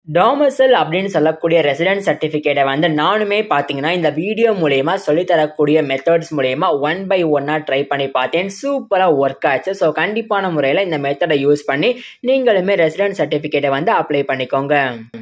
டாமசல் அப்படின்னு சொல்லக்கூடிய ரெசிடென்ட் சர்டிஃபிகேட்டை வந்து நானுமே பார்த்தீங்கன்னா இந்த வீடியோ மூலயமா சொல்லித்தரக்கூடிய மெத்தட்ஸ் மூலயமா ஒன் பை ஒன்னாக ட்ரை பண்ணி பார்த்தேன் சூப்பராக ஒர்க் ஆச்சு ஸோ கண்டிப்பான முறையில் இந்த மெத்தடை யூஸ் பண்ணி நீங்களுமே ரெசிடென்ட் சர்டிஃபிகேட்டை வந்து அப்ளை பண்ணிக்கோங்க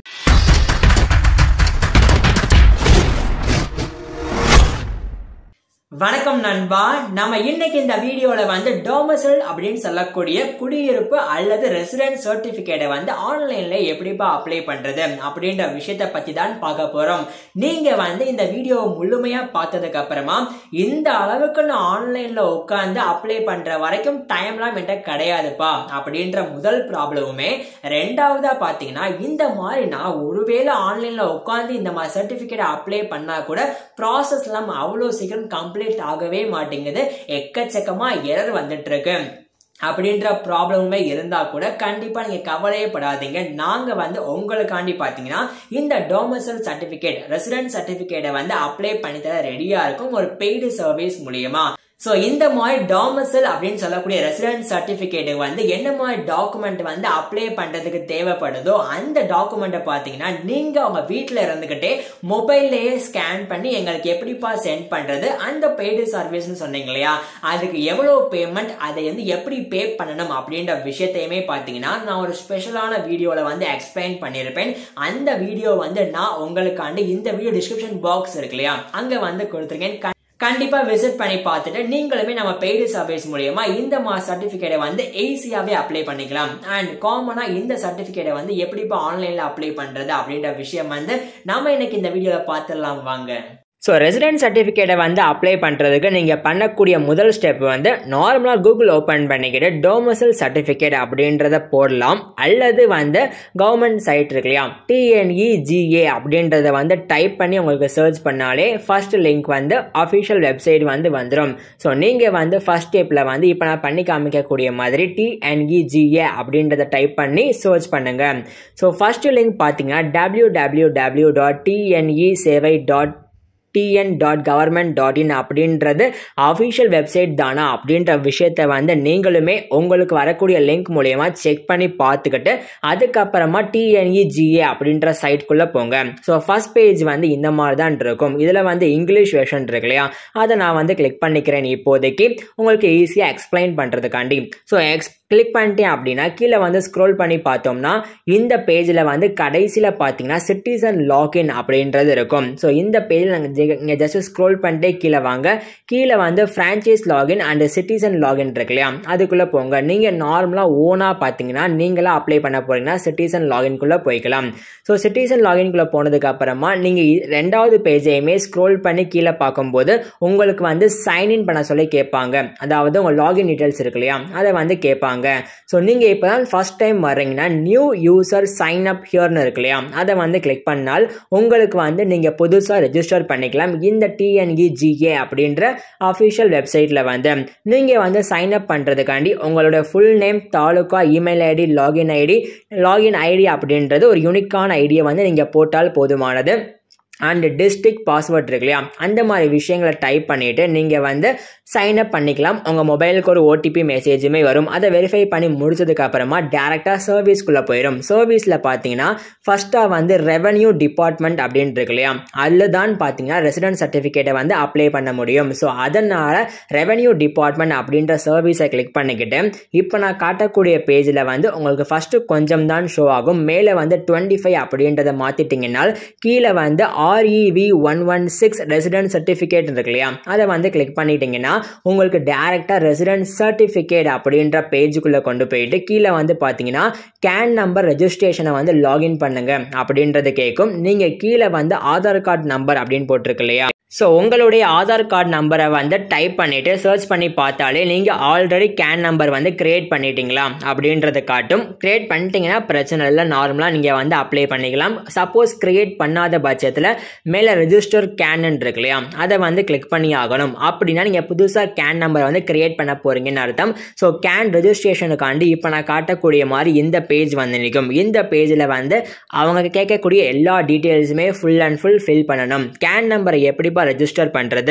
வணக்கம் நண்பா நம்ம இன்னைக்கு இந்த வீடியோல வந்து டோமசல் அப்படின்னு சொல்லக்கூடிய குடியிருப்பு அல்லது ரெசிடென்ட் சர்டிபிகேட்டை வந்து ஆன்லைன்ல எப்படிப்பா அப்ளை பண்றது அப்படின்ற விஷயத்த பத்தி தான் பார்க்க போறோம் நீங்க வந்து இந்த வீடியோ முழுமையா பார்த்ததுக்கு அப்புறமா இந்த அளவுக்கு நான் ஆன்லைன்ல உட்காந்து அப்ளை பண்ற வரைக்கும் டைம்லாம் என்கிட்ட கிடையாதுப்பா அப்படின்ற முதல் ப்ராப்ளமுமே ரெண்டாவதா பாத்தீங்கன்னா இந்த மாதிரி நான் ஒருவேளை ஆன்லைன்ல உட்காந்து இந்த மாதிரி சர்டிபிகேட் அப்ளை பண்ணா கூட ப்ராசஸ் எல்லாம் அவ்வளோ சீக்கிரம் கம்ப்ளீட் ஆகவே மாட்டேங்குது எக்கச்சக்கமா எரர் வந்துட்டு இருக்கு அப்படின்ற ப்ராப்ளமுமே இருந்தா கூட கண்டிப்பா நீங்க கவலையே படாதீங்க நாங்க வந்து உங்களுக்காண்டி பாத்தீங்கன்னா இந்த டொமசல் சர்டிபிகேட் ரெசிடென்ட் சர்டிபிகேட்டை வந்து அப்ளை பண்ணி தர ரெடியா இருக்கும் ஒரு பெய்டு சர்வீஸ் மூலியமா ஸோ இந்த மாதிரி டாமசல் அப்படின்னு சொல்லக்கூடிய ரெசிடென்ட் சர்டிஃபிகேட்டு வந்து என்ன மாதிரி டாக்குமெண்ட் வந்து அப்ளை பண்ணுறதுக்கு தேவைப்படுதோ அந்த டாக்குமெண்ட்டை பார்த்தீங்கன்னா நீங்கள் உங்கள் வீட்டில் இருந்துக்கிட்டே மொபைல்லையே ஸ்கேன் பண்ணி எங்களுக்கு எப்படிப்பா சென்ட் பண்ணுறது அந்த பெய்டு சர்வீஸ்னு சொன்னீங்க இல்லையா அதுக்கு எவ்வளோ பேமெண்ட் அதை வந்து எப்படி பே பண்ணணும் அப்படின்ற விஷயத்தையுமே பார்த்தீங்கன்னா நான் ஒரு ஸ்பெஷலான வீடியோவில் வந்து எக்ஸ்பிளைன் பண்ணியிருப்பேன் அந்த வீடியோ வந்து நான் உங்களுக்காண்டி இந்த வீடியோ டிஸ்கிரிப்ஷன் பாக்ஸ் இருக்கு இல்லையா அங்கே வந்து கொடுத்துருக்கேன் கண்டிப்பா விசிட் பண்ணி பார்த்துட்டு நீங்களுமே நம்ம பெய்டு சர்வீஸ் மூலியமா இந்த மா சர்டிபிகேட்டை வந்து ஈஸியாவே அப்ளை பண்ணிக்கலாம் அண்ட் காமனா இந்த சர்டிபிகேட்டை வந்து எப்படிப்பா ஆன்லைன்ல அப்ளை பண்றது அப்படின்ற விஷயம் வந்து நம்ம இன்னைக்கு இந்த வீடியோல பார்த்துடலாம் வாங்க ஸோ ரெசிடென்ட் சர்டிஃபிகேட்டை வந்து அப்ளை பண்ணுறதுக்கு நீங்கள் பண்ணக்கூடிய முதல் ஸ்டெப் வந்து நார்மலாக கூகுள் ஓப்பன் பண்ணிக்கிட்டு டோமசல் சர்டிஃபிகேட் அப்படின்றத போடலாம் அல்லது வந்து கவர்மெண்ட் சைட் இருக்கு இல்லையா டிஎன்இஜிஏ அப்படின்றத வந்து டைப் பண்ணி உங்களுக்கு சர்ச் பண்ணாலே ஃபர்ஸ்ட் லிங்க் வந்து அஃபிஷியல் வெப்சைட் வந்து வந்துடும் ஸோ நீங்கள் வந்து ஃபர்ஸ்ட் ஸ்டெப்பில் வந்து இப்போ நான் பண்ணி காமிக்கக்கூடிய மாதிரி டிஎன்இஜிஏ அப்படின்றத டைப் பண்ணி சர்ச் பண்ணுங்க ஸோ ஃபர்ஸ்ட் லிங்க் பார்த்தீங்கன்னா W W W dot TNE சேவை dot TN dot government dot in அப்படின்றது அஃபிஷியல் வெப்சைட் தானா அப்படின்ற விஷயத்த வந்து நீங்களுமே உங்களுக்கு வரக்கூடிய லிங்க் மூலயமா செக் பண்ணி பார்த்துக்கிட்டு அதுக்கப்புறமா டிஎன்இஜிஏ அப்படின்ற சைட்குள்ளே போங்க ஸோ ஃபர்ஸ்ட் பேஜ் வந்து இந்த மாதிரி தான் இருக்கும் இதில் வந்து இங்கிலீஷ் வெர்ஷன் இருக்கு இல்லையா அதை நான் வந்து கிளிக் பண்ணிக்கிறேன் இப்போதைக்கு உங்களுக்கு ஈஸியாக எக்ஸ்பிளைன் பண்ணுறதுக்காண்டி ஸோ எக்ஸ் கிளிக் பண்ணிட்டேன் அப்படின்னா கீழே வந்து ஸ்க்ரோல் பண்ணி பார்த்தோம்னா இந்த பேஜில் வந்து கடைசியில் பார்த்தீங்கன்னா சிட்டிசன் லாகின் அப்படின்றது இருக்கும் ஸோ இந்த பேஜில் நாங்கள் இங்கே ஜஸ்ட் ஸ்க்ரோல் பண்ணிட்டே கீழே வாங்க கீழே வந்து franchise login and citizen login இருக்கு இல்லையா அதுக்குள்ளே போங்க நீங்கள் நார்மலாக ஓனாக பார்த்தீங்கன்னா நீங்களாக அப்ளை பண்ண போகிறீங்கன்னா சிட்டிசன் லாகின்குள்ளே போய்க்கலாம் ஸோ சிட்டிசன் லாகின்குள்ளே போனதுக்கு அப்புறமா நீங்கள் ரெண்டாவது பேஜையுமே ஸ்க்ரோல் பண்ணி கீழே பார்க்கும்போது உங்களுக்கு வந்து சைன்இன் பண்ண சொல்லி கேட்பாங்க அதாவது உங்கள் லாகின் டீட்டெயில்ஸ் இருக்கு இல்லையா அதை வந்து கேட்பாங்க ஸோ நீங்கள் இப்போ தான் ஃபஸ்ட் டைம் வர்றீங்கன்னா நியூ யூசர் சைன் அப் ஹியர்னு இருக்கு இல்லையா அதை வந்து கிளிக் பண்ணால் உங்களுக்கு வந்து நீங்கள் புதுசாக ரெஜிஸ்டர் பண்ணிக்கலாம் இந்த டிஎன்இஜிஏ அப்படின்ற அஃபிஷியல் வெப்சைட்டில் வந்து நீங்கள் வந்து சைன் அப் பண்ணுறதுக்காண்டி உங்களோட full name taluka email ID login ID login ID அப்படின்றது ஒரு யூனிக்கான ஐடியை வந்து நீங்கள் போட்டால் போதுமானது அண்ட் டிஸ்ட்ரிக்ட் பாஸ்வேர்ட் இருக்கு இல்லையா அந்த மாதிரி விஷயங்களை டைப் பண்ணிவிட்டு நீங்கள் வந்து சைன் அப் பண்ணிக்கலாம் உங்கள் மொபைலுக்கு ஒரு ஓடிபி மெசேஜுமே வரும் அதை வெரிஃபை பண்ணி முடிச்சதுக்கு அப்புறமா டேரெக்டாக சர்வீஸ்க்குள்ளே போயிடும் சர்வீஸில் பார்த்தீங்கன்னா ஃபஸ்ட்டாக வந்து ரெவன்யூ டிபார்ட்மெண்ட் அப்படின்ட்டு இருக்கு இல்லையா அதில் தான் பார்த்தீங்கன்னா ரெசிடென்ட் சர்டிஃபிகேட்டை வந்து அப்ளை பண்ண முடியும் ஸோ அதனால் ரெவன்யூ டிபார்ட்மெண்ட் அப்படின்ற சர்வீஸை கிளிக் பண்ணிக்கிட்டு இப்போ நான் காட்டக்கூடிய பேஜில் வந்து உங்களுக்கு ஃபஸ்ட்டு கொஞ்சம் தான் ஷோ ஆகும் மேலே வந்து டுவெண்ட்டி ஃபைவ் அப்படின்றத மாற்றிட்டிங்கன்னா கீழே வந்து REV one one six resident certificate இருக்கு இல்லையா அதை வந்து கிளிக் பண்ணிட்டீங்கன்னா உங்களுக்கு டேரெக்டாக ரெசிடென்ட் சர்டிஃபிகேட் அப்படின்ற பேஜுக்குள்ளே கொண்டு போயிட்டு கீழே வந்து பார்த்தீங்கன்னா கேன் நம்பர் ரெஜிஸ்ட்ரேஷனை வந்து லாகின் பண்ணுங்க அப்படின்றது கேட்கும் நீங்கள் கீழே வந்து ஆதார் கார்டு நம்பர் அப்படின்னு போட்டிருக்கு இல்லையா ஸோ உங்களுடைய ஆதார் கார்டு நம்பரை வந்து டைப் பண்ணிவிட்டு சர்ச் பண்ணி பார்த்தாலே நீங்கள் ஆல்ரெடி கேன் நம்பர் வந்து க்ரியேட் பண்ணிட்டீங்களா அப்படின்றத காட்டும் க்ரியேட் பண்ணிட்டீங்கன்னா பிரச்சனை இல்லை நார்மலாக நீங்கள் வந்து அப்ளை பண்ணிக்கலாம் சப்போஸ் க்ரியேட் பண்ணாத பட்சத்தில் மேலே ரெஜிஸ்டர் கேன் இருக்கு இல்லையா அதை வந்து கிளிக் பண்ணி ஆகணும் அப்படின்னா நீங்கள் புதுசாக கேன் நம்பரை வந்து க்ரியேட் பண்ண போகிறீங்கன்னு அர்த்தம் ஸோ கேன் ரெஜிஸ்ட்ரேஷனுக்காண்டி இப்போ நான் காட்டக்கூடிய மாதிரி இந்த பேஜ் வந்து நிற்கும் இந்த பேஜில் வந்து அவங்க கேட்கக்கூடிய எல்லா டீட்டெயில்ஸுமே ஃபுல் அண்ட் ஃபுல் ஃபில் பண்ணணும் கேன் நம்பரை எப்படி கண்டிப்பாக ரெஜிஸ்டர் பண்ணுறது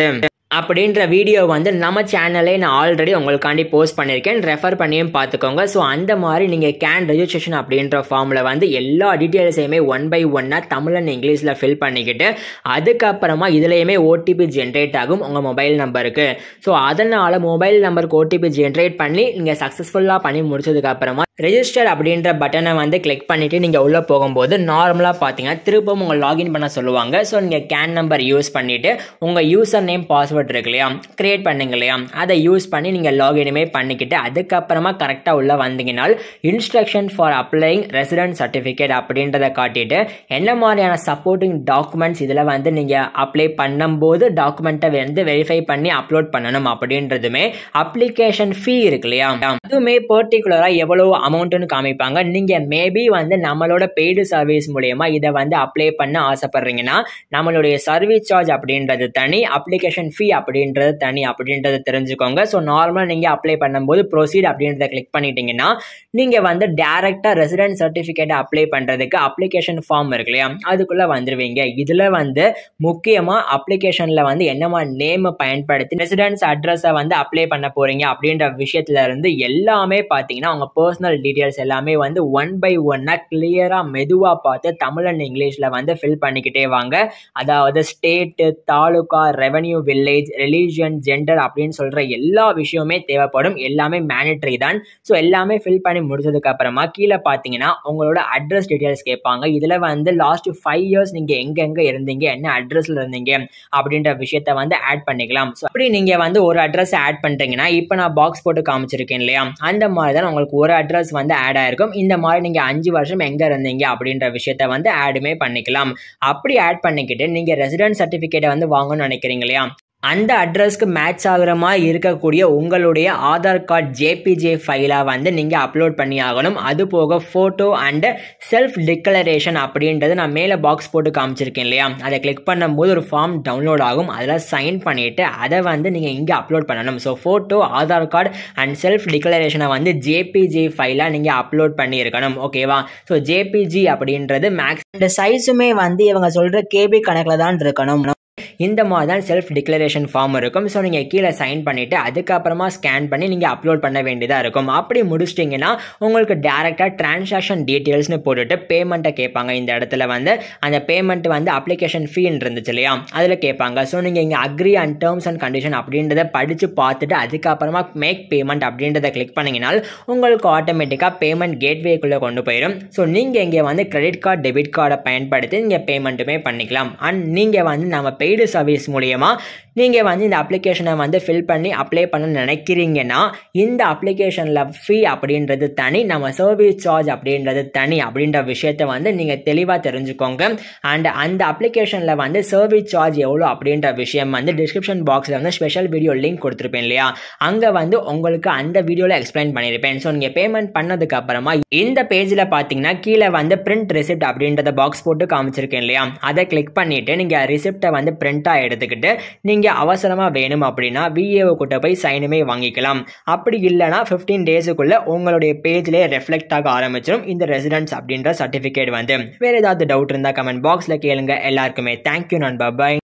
அப்படின்ற வீடியோ வந்து நம்ம சேனலே நான் ஆல்ரெடி உங்களுக்காண்டி போஸ்ட் பண்ணியிருக்கேன் ரெஃபர் பண்ணியும் பார்த்துக்கோங்க ஸோ அந்த மாதிரி நீங்கள் கேன் ரெஜிஸ்ட்ரேஷன் அப்படின்ற ஃபார்மில் வந்து எல்லா டீட்டெயில்ஸையுமே ஒன் பை ஒன்னாக தமிழ் அண்ட் இங்கிலீஷில் ஃபில் பண்ணிக்கிட்டு அதுக்கப்புறமா இதுலேயுமே ஓடிபி ஜென்ரேட் ஆகும் உங்கள் மொபைல் நம்பருக்கு ஸோ அதனால் மொபைல் நம்பருக்கு ஓடிபி ஜென்ரேட் பண்ணி நீங்கள் சக்ஸஸ்ஃபுல்லாக பண்ணி முடிச்சதுக்கப்புறமா ரெஜிஸ்டர் அப்படின்ற பட்டனை வந்து கிளிக் பண்ணிவிட்டு நீங்கள் உள்ளே போகும்போது நார்மலாக பார்த்தீங்கன்னா திரும்பவும் உங்கள் லாகின் பண்ண சொல்லுவாங்க ஸோ நீங்கள் கேன் நம்பர் யூஸ் பண்ணிவிட்டு உங்கள் யூசர் நேம் பாஸ்வேர்ட் இருக்கு இல்லையா கிரியேட் பண்ணுங்க இல்லையா அதை யூஸ் பண்ணி நீங்கள் லாகினுமே பண்ணிக்கிட்டு அதுக்கப்புறமா கரெக்டாக உள்ளே வந்தீங்கனால் instruction for applying resident certificate அப்படின்றத காட்டிட்டு என்ன மாதிரியான சப்போர்ட்டிங் டாக்குமெண்ட்ஸ் இதில் வந்து நீங்கள் அப்ளை பண்ணும்போது டாக்குமெண்ட்டை வந்து வெரிஃபை பண்ணி அப்லோட் பண்ணணும் அப்படின்றதுமே அப்ளிகேஷன் ஃபீ இருக்கு இல்லையா அதுவுமே பர்டிகுலராக எவ்வளோ அமௌண்ட்டுன்னு காமிப்பாங்க நீங்கள் மேபி வந்து நம்மளோட பெய்டு சர்வீஸ் மூலயமா இதை வந்து அப்ளை பண்ண ஆசைப்படுறீங்கன்னா நம்மளுடைய சர்வீஸ் சார்ஜ் அப்படின்றது தனி அப்ளிகேஷன் ஃபீ அப்படின்றது தனி அப்படின்றத தெரிஞ்சுக்கோங்க ஸோ நார்மலாக நீங்கள் அப்ளை பண்ணும்போது ப்ரொசீட் அப்படின்றத கிளிக் பண்ணிட்டீங்கன்னா நீங்கள் வந்து டேரெக்டாக ரெசிடென்ட் சர்டிஃபிகேட்டை அப்ளை பண்ணுறதுக்கு அப்ளிகேஷன் ஃபார்ம் இருக்கு இல்லையா அதுக்குள்ளே வந்துடுவீங்க இதில் வந்து முக்கியமாக அப்ளிகேஷனில் வந்து என்னமா நேமை பயன்படுத்தி ரெசிடென்ஸ் அட்ரஸை வந்து அப்ளை பண்ண போகிறீங்க அப்படின்ற விஷயத்துல இருந்து எல்லாமே பார்த்தீங்கன்னா உங்கள் பர்சனல் டீட்டெயில்ஸ் எல்லாமே வந்து ஒன் பை ஒன்னாக கிளியராக மெதுவாக பார்த்து தமிழ் அண்ட் இங்கிலீஷில் வந்து ஃபில் பண்ணிக்கிட்டே வாங்க அதாவது state taluka revenue village religion gender அப்படின்னு சொல்கிற எல்லா விஷயமே தேவைப்படும் எல்லாமே மேனிட்ரி தான் ஸோ எல்லாமே ஃபில் பண்ணி முடிச்சதுக்கு அப்புறமா கீழே பார்த்தீங்கன்னா உங்களோட அட்ரஸ் டீட்டெயில்ஸ் கேட்பாங்க இதில் வந்து லாஸ்ட் ஃபைவ் இயர்ஸ் நீங்கள் எங்கெங்கே இருந்தீங்க என்ன அட்ரஸில் இருந்தீங்க அப்படின்ற விஷயத்த வந்து ஆட் பண்ணிக்கலாம் ஸோ அப்படி நீங்கள் வந்து ஒரு அட்ரஸ் ஆட் பண்ணுறீங்கன்னா இப்போ நான் பாக்ஸ் போட்டு காமிச்சிருக்கேன் இல்லையா அந்த மாதிரி தான் உங்களுக்கு ஒரு அட்ரஸ் வந்து ஆட் ஆயிருக்கும் இந்த மாதிரி நீங்கள் அஞ்சு வருஷம் எங்கே இருந்தீங்க அப்படின்ற விஷயத்த வந்து ஆடுமே பண்ணிக்கலாம் அப்படி ஆட் பண்ணிக்கிட்டு நீங்கள் ரெசிடென்ட் சர்டிஃபிகேட்டை வந்து வாங்கணும்னு நினைக்கிறீங்க இல்லையா அந்த அட்ரஸ்க்கு மேட்ச் ஆகுற மாதிரி இருக்கக்கூடிய உங்களுடைய ஆதார் கார்டு ஜேபிஜே ஃபைலாக வந்து நீங்கள் அப்லோட் பண்ணி ஆகணும் அது போக ஃபோட்டோ அண்டு செல்ஃப் டிக்ளரேஷன் அப்படின்றது நான் மேலே பாக்ஸ் போட்டு காமிச்சிருக்கேன் இல்லையா அதை கிளிக் பண்ணும்போது ஒரு ஃபார்ம் டவுன்லோட் ஆகும் அதில் சைன் பண்ணிவிட்டு அதை வந்து நீங்கள் இங்கே அப்லோட் பண்ணணும் so photo Aadhaar card and self டிக்ளரேஷனை வந்து ஜேபிஜி ஃபைலாக நீங்கள் அப்லோட் பண்ணியிருக்கணும் ஓகேவா ஸோ ஜேபிஜி அப்படின்றது மேக்ஸ் இந்த சைஸுமே வந்து இவங்க சொல்கிற கேபி கணக்கில் தான் இருக்கணும் இந்த மாதிரி தான் செல்ஃப் டிக்ளரேஷன் ஃபார்ம் இருக்கும் ஸோ நீங்கள் கீழே சைன் பண்ணிவிட்டு அதுக்கப்புறமா ஸ்கேன் பண்ணி நீங்கள் அப்லோட் பண்ண வேண்டியதாக இருக்கும் அப்படி முடிச்சிட்டிங்கன்னா உங்களுக்கு டேரெக்டாக டிரான்சாக்ஷன் டீட்டெயில்ஸ்னு போட்டுட்டு பேமெண்ட்டை கேட்பாங்க இந்த இடத்துல வந்து அந்த பேமெண்ட் வந்து அப்ளிகேஷன் ஃபீன்னு இருந்துச்சு இல்லையா அதில் கேட்பாங்க ஸோ நீங்கள் இங்கே agree and terms and condition அப்படின்றத படித்து பார்த்துட்டு அதுக்கப்புறமா மேக் பேமெண்ட் அப்படின்றத கிளிக் பண்ணிங்கனால் உங்களுக்கு ஆட்டோமேட்டிக்காக பேமெண்ட் கேட்வேக்குள்ளே கொண்டு போயிடும் ஸோ நீங்கள் இங்கே வந்து கிரெடிட் கார்டு டெபிட் கார்டை பயன்படுத்தி நீங்கள் பேமெண்ட்டுமே பண்ணிக்கலாம் அண்ட் நீங்கள் வந்து நம்ம பெய்டு சர்வீஸ் மூலயமா நீங்கள் வந்து இந்த அப்ளிகேஷனை வந்து ஃபில் பண்ணி அப்ளை பண்ண நினைக்கிறீங்கன்னா இந்த அப்ளிகேஷனில் ஃபீ அப்படின்றது தனி நம்ம சர்வீஸ் சார்ஜ் அப்படின்றது தனி அப்படின்ற விஷயத்த வந்து நீங்கள் தெளிவாக தெரிஞ்சுக்கோங்க அண்ட் அந்த அப்ளிகேஷனில் வந்து சர்வீஸ் சார்ஜ் எவ்வளோ அப்படின்ற விஷயம் வந்து டிஸ்கிரிப்ஷன் பாக்ஸில் வந்து ஸ்பெஷல் வீடியோ லிங்க் கொடுத்துருப்பேன் இல்லையா அங்கே வந்து உங்களுக்கு அந்த வீடியோவில் எக்ஸ்பிளைன் பண்ணியிருப்பேன் ஸோ நீங்கள் பேமெண்ட் பண்ணதுக்கு அப்புறமா இந்த பேஜில் பார்த்தீங்கன்னா கீழே வந்து பிரிண்ட் ரிசிப்ட் அப்படின்றத பாக்ஸ் போட்டு காமிச்சிருக்கேன் இல்லையா அதை கிளிக் பண்ணிவிட்டு நீங்கள் ரிசிப்டை வந்து பிரிண்ட்டாக எடுத்துக்கிட்டு நீங்கள் அவசரமாக வேணும் அப்படின்னா விஏஓ கிட்ட போய் சைனுமே வாங்கிக்கலாம் அப்படி இல்லைனா ஃபிஃப்டீன் டேஸுக்குள்ளே உங்களுடைய பேஜ்லேயே ரெஃப்ளெக்ட் ஆக ஆரம்பிச்சிடும் இந்த ரெசிடென்ஸ் அப்படின்ற சர்டிஃபிகேட் வந்து வேறு ஏதாவது டவுட் இருந்தால் கமெண்ட் பாக்ஸில் கேளுங்க எல்லாருக்குமே தேங்க்யூ நண்பா பாய்